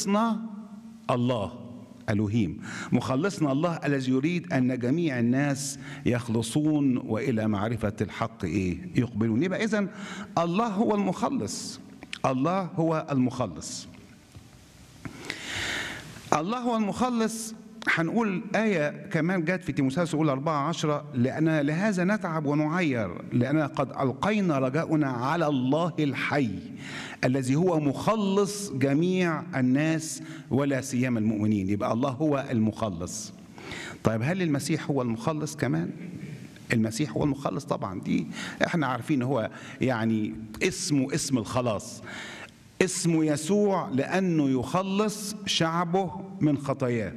مخلصنا الله الوهيم مخلصنا الله الذي يريد ان جميع الناس يخلصون والى معرفه الحق ايه يقبلون يبقى اذا الله هو المخلص الله هو المخلص الله هو المخلص هنقول آية كمان جت في تيموثاوس الأولى 4 10 لأن لهذا نتعب ونعير لأن قد ألقينا رجاؤنا على الله الحي الذي هو مخلص جميع الناس ولا سيما المؤمنين يبقى الله هو المخلص طيب هل المسيح هو المخلص كمان؟ المسيح هو المخلص طبعا دي احنا عارفين هو يعني اسمه اسم الخلاص اسمه يسوع لأنه يخلص شعبه من خطاياه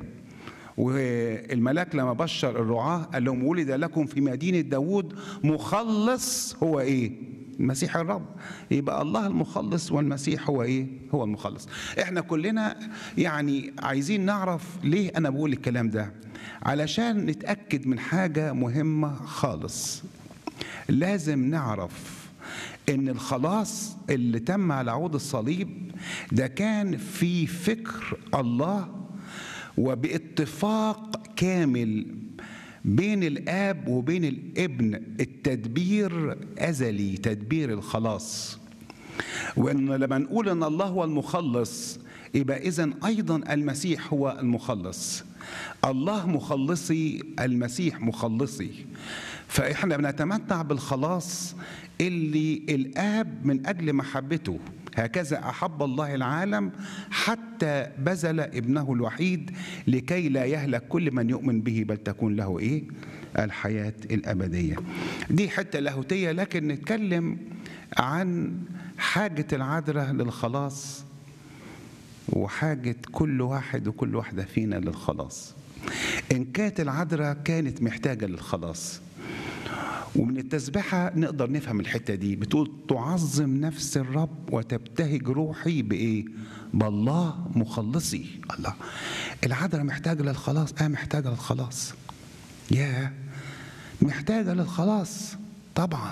والملاك لما بشر الرعاة قال لهم ولد لكم في مدينة داود مخلص هو ايه المسيح الرب يبقى الله المخلص والمسيح هو ايه هو المخلص احنا كلنا يعني عايزين نعرف ليه انا بقول الكلام ده علشان نتأكد من حاجة مهمة خالص لازم نعرف ان الخلاص اللي تم على عود الصليب ده كان في فكر الله وباتفاق كامل بين الاب وبين الابن التدبير ازلي تدبير الخلاص وان لما نقول ان الله هو المخلص يبقى اذا ايضا المسيح هو المخلص الله مخلصي المسيح مخلصي فاحنا بنتمتع بالخلاص اللي الاب من اجل محبته هكذا احب الله العالم حتى بذل ابنه الوحيد لكي لا يهلك كل من يؤمن به بل تكون له ايه الحياه الابديه دي حته لاهوتيه لكن نتكلم عن حاجه العذراء للخلاص وحاجه كل واحد وكل واحده فينا للخلاص ان كانت العذراء كانت محتاجه للخلاص ومن التسبحة نقدر نفهم الحتة دي بتقول تعظم نفس الرب وتبتهج روحي بإيه؟ بالله مخلصي الله العذراء محتاجة للخلاص آه محتاجة للخلاص يا محتاجة للخلاص طبعا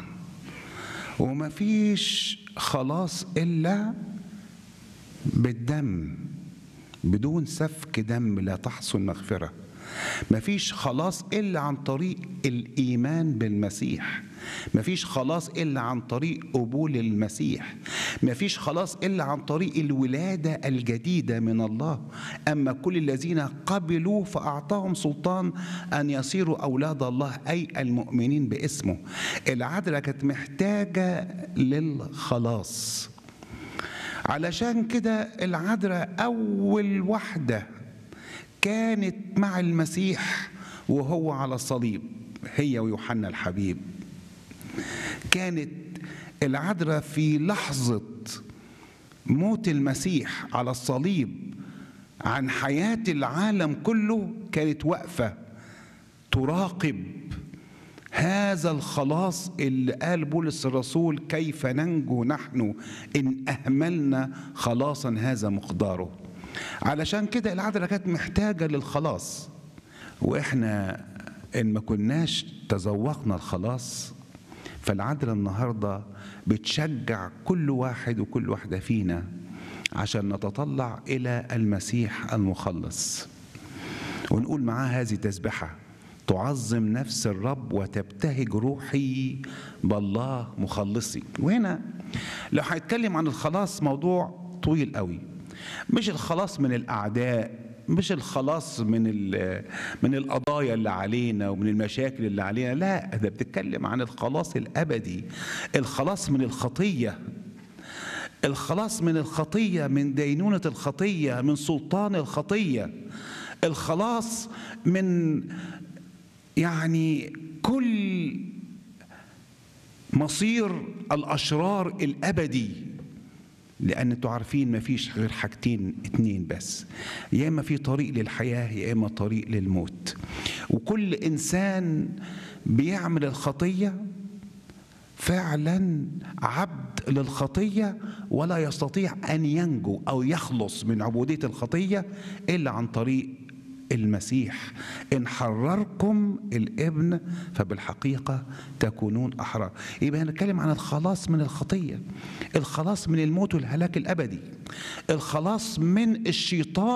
ومفيش خلاص إلا بالدم بدون سفك دم لا تحصل مغفره مفيش خلاص إلا عن طريق الإيمان بالمسيح مفيش خلاص إلا عن طريق قبول المسيح مفيش خلاص إلا عن طريق الولادة الجديدة من الله أما كل الذين قبلوا فأعطاهم سلطان أن يصيروا أولاد الله أي المؤمنين باسمه العذراء كانت محتاجة للخلاص علشان كده العذراء أول واحدة كانت مع المسيح وهو على الصليب هي ويوحنا الحبيب كانت العذراء في لحظة موت المسيح على الصليب عن حياة العالم كله كانت واقفة تراقب هذا الخلاص اللي قال بولس الرسول كيف ننجو نحن إن أهملنا خلاصا هذا مقداره علشان كده العذراء كانت محتاجه للخلاص واحنا ان ما كناش تذوقنا الخلاص فالعذراء النهارده بتشجع كل واحد وكل واحده فينا عشان نتطلع الى المسيح المخلص ونقول معاه هذه تسبحه تعظم نفس الرب وتبتهج روحي بالله مخلصي وهنا لو هنتكلم عن الخلاص موضوع طويل قوي مش الخلاص من الاعداء مش الخلاص من من القضايا اللي علينا ومن المشاكل اللي علينا لا ده بتتكلم عن الخلاص الابدي الخلاص من الخطيه الخلاص من الخطيه من دينونه الخطيه من سلطان الخطيه الخلاص من يعني كل مصير الاشرار الابدي لان انتوا عارفين مفيش غير حاجتين اتنين بس يا اما في طريق للحياه يا اما طريق للموت وكل انسان بيعمل الخطيه فعلا عبد للخطيه ولا يستطيع ان ينجو او يخلص من عبوديه الخطيه الا عن طريق المسيح إن حرركم الابن فبالحقيقة تكونون أحرار يبقى هنتكلم عن الخلاص من الخطية الخلاص من الموت والهلاك الأبدي الخلاص من الشيطان